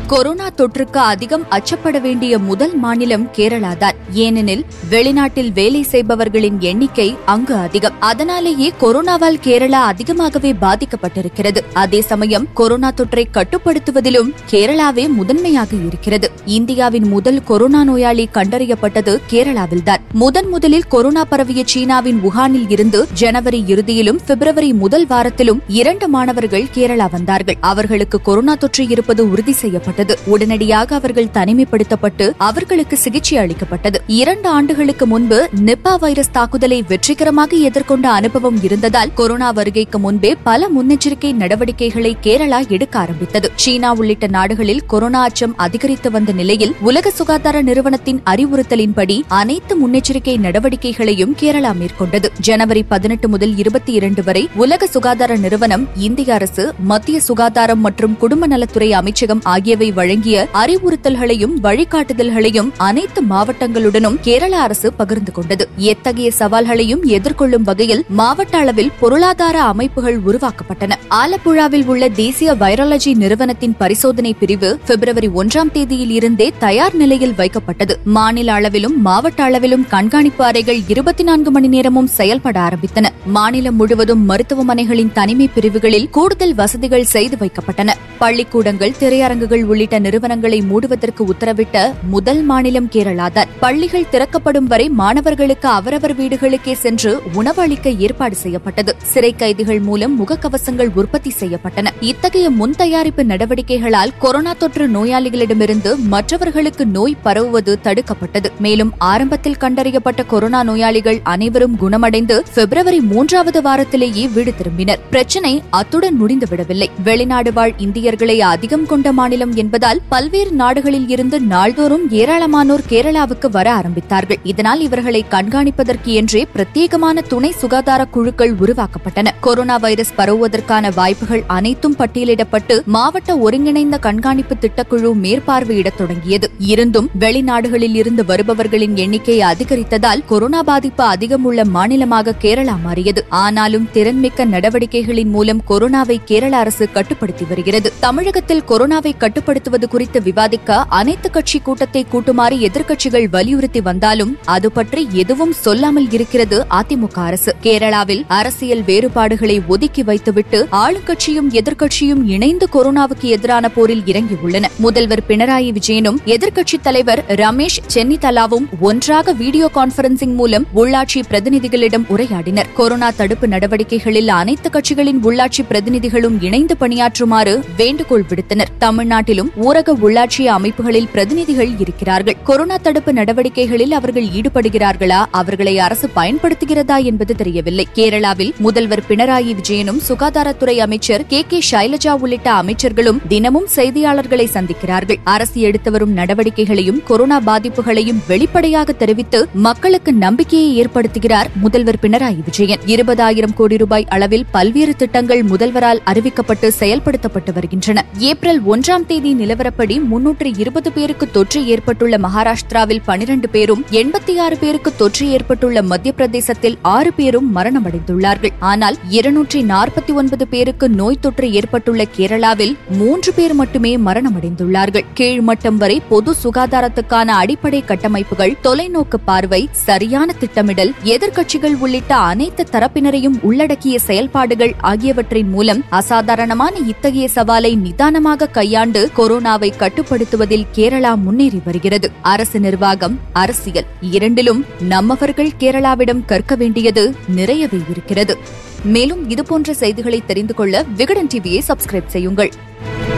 corona தொற்றுக்கு அதிகம் அச்சப்பட வேண்டிய முதல் மாநிலம் கேரளாதான் ஏனெனில் வெளிநாட்டில் வேலை செய்பவர்களின் எண்ணிக்கை அங்கு அதிகம் அதனாலேயே கொரோனாவால் கேரளா அதிகமாகவே பாதிக்கப்பட்டிருக்கிறது அதே சமயம் கொரோனா தொற்றை கட்டுப்படுத்துவதிலும் கேரளாவே முதன்மையாக இருக்கிறது இந்தியாவின் முதல் கொரோனா நோயாளி கண்டறியப்பட்டது கேரளாவில்தான் முதன் முதலில் கொரோனா பரவிய சீனாவின் வுஹானில் இருந்து ஜனவரி இறுதியிலும் பிப்ரவரி முதல் வாரத்திலும் இரண்டு மாணவர்கள் கேரளா வந்தார்கள் அவர்களுக்கு கொரோனா தொற்று இருப்பது உறுதி செய்யப்பட்டது உடனடியாக அவர்கள் தனிமைப்படுத்தப்பட்டு அவர்களுக்கு சிகிச்சை அளிக்கப்பட்டது இரண்டு ஆண்டுகளுக்கு முன்பு நிப்பா வைரஸ் தாக்குதலை வெற்றிகரமாக எதிர்கொண்ட அனுபவம் இருந்ததால் கொரோனா வருகைக்கு முன்பே பல முன்னெச்சரிக்கை நடவடிக்கைகளை கேரளா எடுக்க ஆரம்பித்தது சீனா உள்ளிட்ட நாடுகளில் கொரோனா அச்சம் அதிகரித்து வந்த நிலையில் உலக சுகாதார நிறுவனத்தின் அறிவுறுத்தலின்படி அனைத்து முன்னெச்சரிக்கை நடவடிக்கைகளையும் கேரளா மேற்கொண்டது ஜனவரி பதினெட்டு முதல் இருபத்தி இரண்டு வரை உலக சுகாதார நிறுவனம் இந்திய அரசு மத்திய சுகாதாரம் மற்றும் குடும்ப நலத்துறை அமைச்சகம் ஆகியவை வழங்கிய அறிவுறுத்தல்களையும் வழிகாட்டுதல்களையும் அனைத்து மாவட்டங்களுடனும் கேரள அரசு பகிர்ந்து கொண்டது எத்தகைய சவால்களையும் எதிர்கொள்ளும் வகையில் மாவட்ட அளவில் பொருளாதார அமைப்புகள் உருவாக்கப்பட்டன ஆலப்புழாவில் உள்ள தேசிய வைரலஜி நிறுவனத்தின் பரிசோதனை பிரிவு பிப்ரவரி ஒன்றாம் தேதியில் இருந்தே தயார் நிலையில் வைக்கப்பட்டது மாநில அளவிலும் மாவட்ட அளவிலும் கண்காணிப்பு அறைகள் இருபத்தி நான்கு மணி நேரமும் செயல்பட ஆரம்பித்தன மாநிலம் முழுவதும் மருத்துவமனைகளின் தனிமை பிரிவுகளில் கூடுதல் வசதிகள் செய்து வைக்கப்பட்டன பள்ளிக்கூடங்கள் திரையரங்குகள் உள்ளிட்ட நிறுவனங்களை மூடுவதற்கு உத்தரவிட்ட முதல் மாநிலம் கேரளாதான் பள்ளிகள் திறக்கப்படும் வரை மாணவர்களுக்கு அவரவர் வீடுகளுக்கே சென்று உணவு அளிக்க ஏற்பாடு செய்யப்பட்டது சிறை கைதிகள் மூலம் முகக்கவசங்கள் உற்பத்தி செய்யப்பட்டன இத்தகைய முன் தயாரிப்பு நடவடிக்கைகளால் கொரோனா தொற்று நோயாளிகளிடமிருந்து மற்றவர்களுக்கு நோய் பரவுவது தடுக்கப்பட்டது மேலும் ஆரம்பத்தில் கண்டறியப்பட்ட கொரோனா நோயாளிகள் அனைவரும் குணமடைந்து பிப்ரவரி மூன்றாவது வாரத்திலேயே வீடு திரும்பினர் பிரச்சினை அத்துடன் முடிந்துவிடவில்லை வெளிநாடு வாழ் இந்தியர்களை அதிகம் கொண்ட மாநிலம் என்பதால் பல்வேறு நாடுகளில் இருந்து நாள்தோறும் ஏராளமானோர் கேரளாவுக்கு வர ஆரம்பித்தார்கள் இதனால் இவர்களை கண்காணிப்பதற்கு என்றே பிரத்யேகமான துணை சுகாதார குழுக்கள் உருவாக்கப்பட்டன கொரோனா வைரஸ் பரவுவதற்கான வாய்ப்புகள் அனைத்தும் பட்டியலிடப்பட்டு மாவட்ட ஒருங்கிணைந்த கண்காணிப்பு திட்டக்குழு மேற்பார்வையிடத் தொடங்கியது இருந்தும் வெளிநாடுகளில் இருந்து வருபவர்களின் எண்ணிக்கை அதிகரித்ததால் கொரோனா பாதிப்பு அதிகம் உள்ள மாநிலமாக கேரளா மாறியது ஆனாலும் திறன்மிக்க நடவடிக்கைகளின் மூலம் கொரோனாவை கேரள அரசு கட்டுப்படுத்தி வருகிறது தமிழகத்தில் கொரோனாவை கட்டுப்படுத்துவது குறித்து விவாதிக்க அனைத்து கட்சி கூட்டத்தை கூட்டுமாறு எதிர்க்கட்சிகள் வலியுறுத்தி வந்தாலும் அது பற்றி எதுவும் சொல்லாமல் இருக்கிறது அதிமுக அரசு கேரளாவில் அரசியல் வேறுபாடுகளை ஒதுக்கி வைத்துவிட்டு ஆளுங்கட்சியும் எதிர்க்கட்சியும் இணைந்து கொரோனாவுக்கு எதிரான போரில் இறங்கியுள்ளன முதல்வர் பினராயி விஜயனும் எதிர்க்கட்சித் தலைவர் ரமேஷ் சென்னிதலாவும் ஒன்றாக வீடியோ கான்பரன்சிங் மூலம் உள்ளாட்சி பிரதிநிதிகளிடம் உரையாடினர் கொரோனா தடுப்பு நடவடிக்கைகளில் அனைத்து கட்சிகளின் உள்ளாட்சி பிரதிநிதிகளும் இணைந்து பணியாற்றுமாறு வேண்டுகோள் விடுத்தனர் தமிழ்நாட்டிலும் ஊரக உள்ளாட்சி அமைப்புகளில் பிரதிநிதிகள் இருக்கிறார்கள் கொரோனா தடுப்பு நடவடிக்கைகளில் அவர்கள் ஈடுபடுகிறார்களா அவர்களை அரசு பயன்படுத்துகிறதா என்பது தெரியவில்லை கேரளாவில் முதல்வர் பினராயி விஜயனும் சுகாதாரத்துறை அமைச்சர் கே கே சைலஜா உள்ளிட்ட அமைச்சர்களும் தினமும் செய்தியாளர்களை சந்திக்கிறார்கள் அரசு எடுத்து வரும் நடவடிக்கைகளையும் கொரோனா பாதிப்புகளையும் வெளிப்படையாக தெரிவித்து மக்களுக்கு நம்பிக்கையை ஏற்படுத்துகிறார் முதல்வர் பினராயி விஜயன் இருபதாயிரம் கோடி ரூபாய் அளவில் பல்வேறு திட்டங்கள் முதல்வரால் அறிவிக்கப்பட்டு செயல்படுத்தப்பட்டு வருகின்றன ஏப்ரல் ஒன்றாம் தேதி நிலவரப்படி முன்னூற்று இருபது பேருக்கு தொற்று ஏற்பட்டுள்ள மகாராஷ்டிராவில் பனிரண்டு பேரும் எண்பத்தி ஆறு பேருக்கு தொற்று ஏற்பட்டுள்ள மத்திய பிரதேசத்தில் ஆறு பேரும் மரணமடைந்துள்ளார்கள் ஆனால் இருநூற்றி நாற்பத்தி ஒன்பது பேருக்கு நோய் தொற்று ஏற்பட்டுள்ள கேரளாவில் மூன்று பேர் மட்டுமே மரணமடைந்துள்ளார்கள் கீழ்மட்டம் வரை பொது சுகாதாரத்துக்கான அடிப்படை கட்டமைப்புகள் தொலைநோக்கு பார்வை சரியான திட்டமிடல் எதிர்க்கட்சிகள் உள்ளிட்ட அனைத்து தரப்பினரையும் உள்ளடக்கிய செயல்பாடுகள் ஆகியவற்றின் மூலம் அசாதாரணமான இத்தகைய சவாலை நிதானமாக கையாண்டு கொரோனாவை கட்டுப்படுத்துவதில் கேரளா முன்னேறி வருகிறது அரசு நிர்வாகம் அரசியல் இரண்டிலும் நம்மவர்கள் கேரளாவிடம் கற்க வேண்டியது நிறையவே இருக்கிறது மேலும் இதுபோன்ற செய்திகளை தெரிந்து கொள்ள விகடன் டிவியை சப்ஸ்கிரைப் செய்யுங்கள்